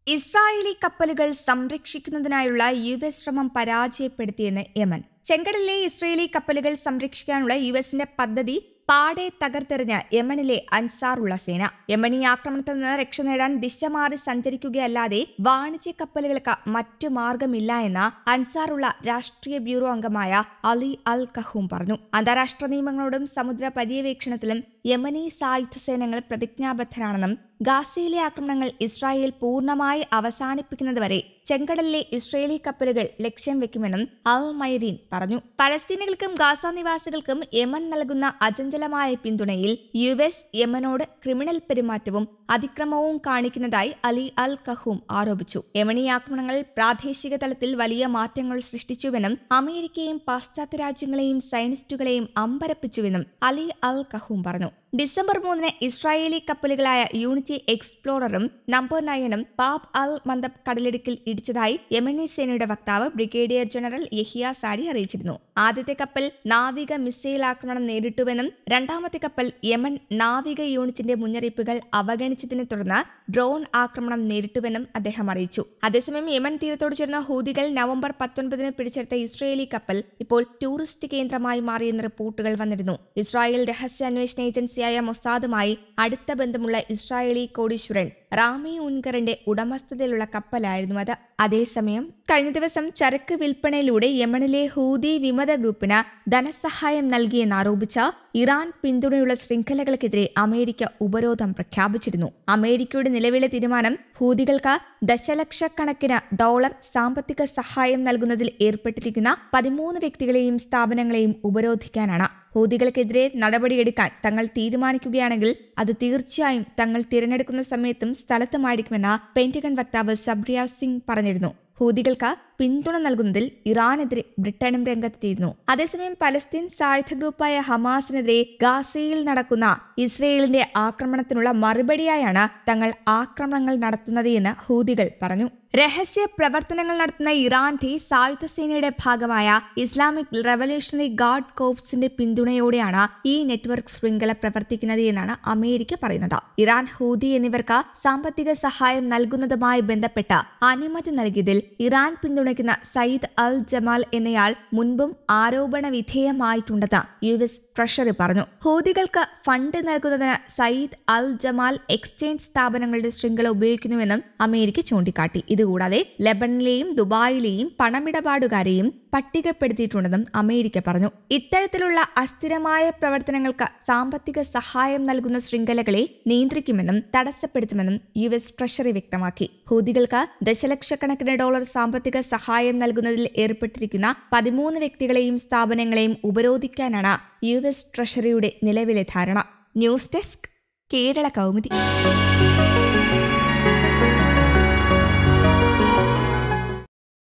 Israeli കപ്പലുകൾ സംരക്ഷിക്കുന്നതിനായുള്ള U S ശ്രമം പരാജയപ്പെടുത്തിയെന്ന് Yemen ചെങ്കടലിലെ Israeli കപ്പലുകൾ സംരക്ഷിക്കാനുള്ള യു എസിന്റെ പദ്ധതി പാടെ തകർത്തെറിഞ്ഞ് യമനിലെ അൻസാറുള്ള സേന യമനി ആക്രമണത്തിൽ നിന്ന് രക്ഷ നേടാൻ ദിശ മാറി സഞ്ചരിക്കുകയല്ലാതെ വാണിജ്യ കപ്പലുകൾക്ക് മറ്റു മാർഗമില്ല എന്ന് അൻസാറുള്ള രാഷ്ട്രീയ ബ്യൂറോ അംഗമായ അലി അൽ കഹൂം പറഞ്ഞു അന്താരാഷ്ട്ര നിയമങ്ങളോടും സമുദ്ര പര്യവേക്ഷണത്തിലും യമനി സായുധ സേനകൾ പ്രതിജ്ഞാബദ്ധരാണെന്നും ഗാസയിലെ ആക്രമണങ്ങൾ ഇസ്രായേൽ പൂർണ്ണമായി അവസാനിപ്പിക്കുന്നതുവരെ ചെങ്കടലിലെ ഇസ്രയേലി കപ്പലുകൾ ലക്ഷ്യം വെക്കുമെന്നും അൽ മയദീൻ പറഞ്ഞു പലസ്തീനികൾക്കും ഗാസ നിവാസികൾക്കും യമൻ നൽകുന്ന അചഞ്ചലമായ പിന്തുണയിൽ യു എസ് യമനോട് ക്രിമിനൽ പെരുമാറ്റവും അതിക്രമവും കാണിക്കുന്നതായി അലി അൽ കഹൂം ആരോപിച്ചു യമനി ആക്രമണങ്ങൾ പ്രാദേശിക തലത്തിൽ വലിയ മാറ്റങ്ങൾ സൃഷ്ടിച്ചുവെന്നും അമേരിക്കയും പാശ്ചാത്യ രാജ്യങ്ങളെയും സയനിസ്റ്റുകളെയും അമ്പരപ്പിച്ചുവെന്നും അലി അൽ കഹൂം പറഞ്ഞു ഡിസംബർ മൂന്നിന് ഇസ്രായേലി കപ്പലുകളായ യൂണിറ്റി എക്സ്പ്ലോററും നമ്പർ നയനും പാബ് അൽ മന്ദബ് കടലിടുക്കിൽ ഇടിച്ചതായി യമനി സേനയുടെ വക്താവ് ബ്രിഗേഡിയർ ജനറൽ യഹിയ സാഡി അറിയിച്ചിരുന്നു ആദ്യത്തെ കപ്പൽ നാവിക മിസൈൽ ആക്രമണം നേരിട്ടുവെന്നും രണ്ടാമത്തെ കപ്പൽ യമൻ നാവിക യൂണിറ്റിന്റെ മുന്നറിയിപ്പുകൾ അവഗണിച്ചതിനെ തുടർന്ന് ഡ്രോൺ ആക്രമണം നേരിട്ടുവെന്നും അദ്ദേഹം അറിയിച്ചു അതേസമയം യമൻ തീരത്തോട് ചേർന്ന ഹൂതികൾ നവംബർ പത്തൊൻപതിന് പിടിച്ചെടുത്ത ഇസ്രയേലി കപ്പൽ ഇപ്പോൾ ടൂറിസ്റ്റ് കേന്ദ്രമായി മാറിയെന്ന് റിപ്പോർട്ടുകൾ വന്നിരുന്നു ഇസ്രായേൽ രഹസ്യാന്വേഷണ ഏജൻസിയായ മൊസാദുമായി അടുത്ത ബന്ധമുള്ള ഇസ്രായേലി കോടീശ്വരൻ റാമി ഉൻകറിന്റെ ഉടമസ്ഥതയിലുള്ള കപ്പലായിരുന്നു അത് അതേസമയം കഴിഞ്ഞ ദിവസം ചരക്ക് വിൽപ്പനയിലൂടെ യമനിലെ ഹൂതി വിമത ഗ്രൂപ്പിന് ധനസഹായം നൽകിയെന്നാരോപിച്ച ഇറാൻ പിന്തുണയുള്ള ശൃംഖലകൾക്കെതിരെ അമേരിക്ക ഉപരോധം പ്രഖ്യാപിച്ചിരുന്നു അമേരിക്കയുടെ നിലവിലെ തീരുമാനം ഹൂതികൾക്ക് ദശലക്ഷക്കണക്കിന് ഡോളർ സാമ്പത്തിക സഹായം നൽകുന്നതിൽ ഏർപ്പെട്ടിരിക്കുന്ന പതിമൂന്ന് വ്യക്തികളെയും സ്ഥാപനങ്ങളെയും ഉപരോധിക്കാനാണ് ഹൂതികൾക്കെതിരെ നടപടിയെടുക്കാൻ തങ്ങൾ തീരുമാനിക്കുകയാണെങ്കിൽ അത് തീർച്ചയായും തങ്ങൾ തിരഞ്ഞെടുക്കുന്ന സമയത്തും സ്ഥലത്തുമായിരിക്കുമെന്ന് പെന്റഗൺ വക്താവ് സബ്രിയ സിംഗ് പറഞ്ഞിരുന്നു ഹൂതികൾക്ക് പിന്തുണ നൽകുന്നതിൽ ഇറാനെതിരെ ബ്രിട്ടനും രംഗത്തെത്തിയിരുന്നു അതേസമയം പലസ്തീൻ സായുധ ഗ്രൂപ്പായ ഹമാസിനെതിരെ ഗാസയിൽ നടക്കുന്ന ഇസ്രയേലിന്റെ ആക്രമണത്തിനുള്ള മറുപടിയായാണ് തങ്ങൾ ആക്രമണങ്ങൾ നടത്തുന്നത് എന്ന് ഹൂതികൾ പറഞ്ഞു രഹസ്യ പ്രവർത്തനങ്ങൾ നടത്തുന്ന ഇറാന്റെ സായുധ സേനയുടെ ഭാഗമായ ഇസ്ലാമിക് റവല്യൂഷണറി ഗാർഡ് കോപ്സിന്റെ പിന്തുണയോടെയാണ് ഈ നെറ്റ്വർക്ക് ശൃംഖല പ്രവർത്തിക്കുന്നത് എന്നാണ് അമേരിക്ക പറയുന്നത് ഇറാൻ ഹൂതി എന്നിവർക്ക് സാമ്പത്തിക സഹായം നൽകുന്നതുമായി ബന്ധപ്പെട്ട് അനുമതി നൽകിയതിൽ ഇറാൻ പിന്തുണയ്ക്കുന്ന സയ്യിദ് അൽ ജമാൽ എന്നയാൾ മുൻപും ആരോപണ വിധേയമായിട്ടുണ്ടെന്ന് യു എസ് ട്രഷറി പറഞ്ഞു ഹൂതികൾക്ക് ഫണ്ട് നൽകുന്നതിന് സയ്യിദ് അൽ ജമാൽ എക്സ്ചേഞ്ച് സ്ഥാപനങ്ങളുടെ ശൃംഖല ഉപയോഗിക്കുന്നുവെന്നും അമേരിക്ക ചൂണ്ടിക്കാട്ടി ഇതുകൂടാതെ ലെബണിലെയും ദുബായിലെയും പണമിടപാടുകാരെയും പട്ടികപ്പെടുത്തിയിട്ടുണ്ടെന്നും അമേരിക്ക പറഞ്ഞു ഇത്തരത്തിലുള്ള അസ്ഥിരമായ പ്രവർത്തനങ്ങൾക്ക് സാമ്പത്തിക സഹായം നൽകുന്ന ശൃംഖലകളെ നിയന്ത്രിക്കുമെന്നും തടസ്സപ്പെടുത്തുമെന്നും യു എസ് ട്രഷറി വ്യക്തമാക്കി ഹൂതികൾക്ക് ദശലക്ഷക്കണക്കിന് ഡോളർ സാമ്പത്തിക സഹായം നൽകുന്നതിൽ ഏർപ്പെട്ടിരിക്കുന്ന പതിമൂന്ന് വ്യക്തികളെയും സ്ഥാപനങ്ങളെയും ഉപരോധിക്കാനാണ് യു എസ് ട്രഷറിയുടെ നിലവിലെ ധാരണ ന്യൂസ് ഡെസ്ക് കേരള കൗമുദി